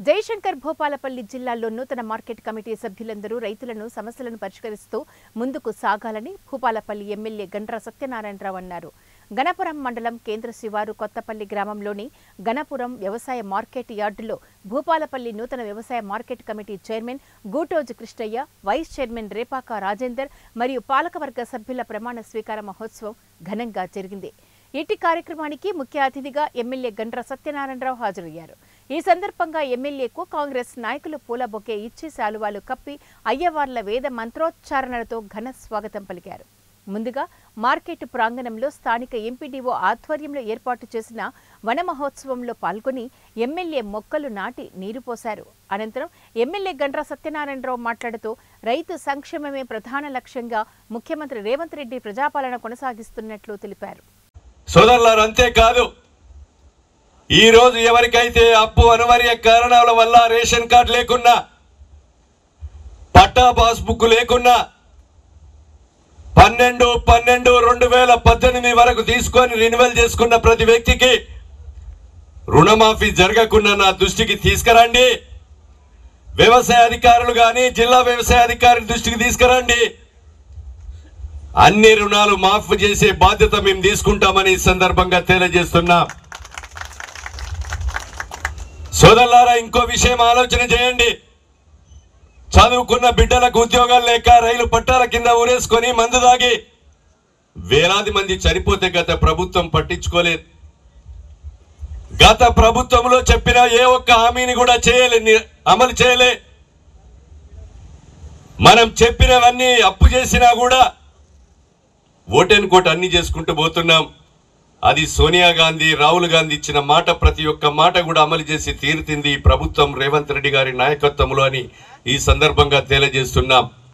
జయశంకర్ భూపాలపల్లి జిల్లాలో నూతన market committee సభ్యులందరూ రైతులను సమస్యలను పరిష్కరిస్తూ ముందుకు సాగాలని భూపాలపల్లి ఎమ్మెల్యే గండ్ర సత్యనారాయణరావు అన్నారు గణపురం మండలం కేంద్ర శివారు కొత్తపల్లి గ్రామంలోని గణపురం వ్యవసాయ మార్కెట్ యార్డులో భూపాలపల్లి నూతన వ్యవసాయ market committee chairman Gutoju Krishnaiah vice chairman Repaka Rajender మరియు పాలకవర్గ సభ్యుల ప్రమాణ స్వీకార మహోత్సవం ఘనంగా జరిగింది ఇటీ కార్యక్రమానికి ముఖ్య అతిథిగా ఎమ్మెల్యే గండ్ర సత్యనారాయణరావు హాజరయ్యారు ఈ సందర్భంగా ఎమ్మెల్యేకు కాంగ్రెస్ నాయకులు పూల బొకే ఇచ్చి శాలువాలు కప్పి అయ్యవార్ల వేద మంత్రోచ్చారణలతో ఘన స్వాగతం పలికారు ముందుగా మార్కెట్ ప్రాంగణంలో స్థానిక ఎంపీడీఓ ఆధ్వర్యంలో ఏర్పాటు చేసిన వన మహోత్సవంలో పాల్గొని ఎమ్మెల్యే మొక్కలు నాటి నీరు పోశారు అనంతరం ఎమ్మెల్యే గండ్ర సత్యనారాయణరావు మాట్లాడుతూ రైతు సంక్షేమమే ప్రధాన లక్ష్యంగా ముఖ్యమంత్రి రేవంత్ రెడ్డి ప్రజాపాలన కొనసాగిస్తున్నట్లు తెలిపారు సోదరులారు అంతేకాదు ఈ రోజు ఎవరికైతే అప్పు అనివార్య కారణాల వల్ల రేషన్ కార్డు లేకున్నా పట్టా పాస్బుక్ లేకున్నా పన్నెండు పన్నెండు రెండు వేల పద్దెనిమిది వరకు తీసుకొని రెన్యువల్ చేసుకున్న ప్రతి వ్యక్తికి రుణమాఫీ జరగకుండా నా దృష్టికి తీసుకురండి వ్యవసాయ అధికారులు కానీ జిల్లా వ్యవసాయ అధికారి దృష్టికి తీసుకురండి అన్ని రుణాలు మాఫ్ చేసే బాధ్యత మేము తీసుకుంటామని ఈ సందర్భంగా తెలియజేస్తున్నాం సోదరులారా ఇంకో విషయం ఆలోచన చేయండి చదువుకున్న బిడ్డలకు ఉద్యోగాలు లేక రైలు పట్టాల కింద ఊరేసుకొని మందు దాగి వేలాది మంది చనిపోతే గత ప్రభుత్వం పట్టించుకోలేదు గత ప్రభుత్వంలో చెప్పిన ఏ ఒక్క హామీని కూడా చేయలే ని- అమలు చేయలే మనం చెప్పినవన్నీ అప్పు చేసినా కూడా ఓటెన్ కోట అన్ని చేసుకుంటూ పోతున్నాం అది సోనియా గాంధీ రాహుల్ గాంధీ ఇచ్చిన మాట ప్రతి ఒక్క మాట కూడా అమలు చేసి తీరుతుంది ఈ ప్రభుత్వం రేవంత్ రెడ్డి గారి నాయకత్వంలో అని ఈ సందర్భంగా తెలియజేస్తున్నాం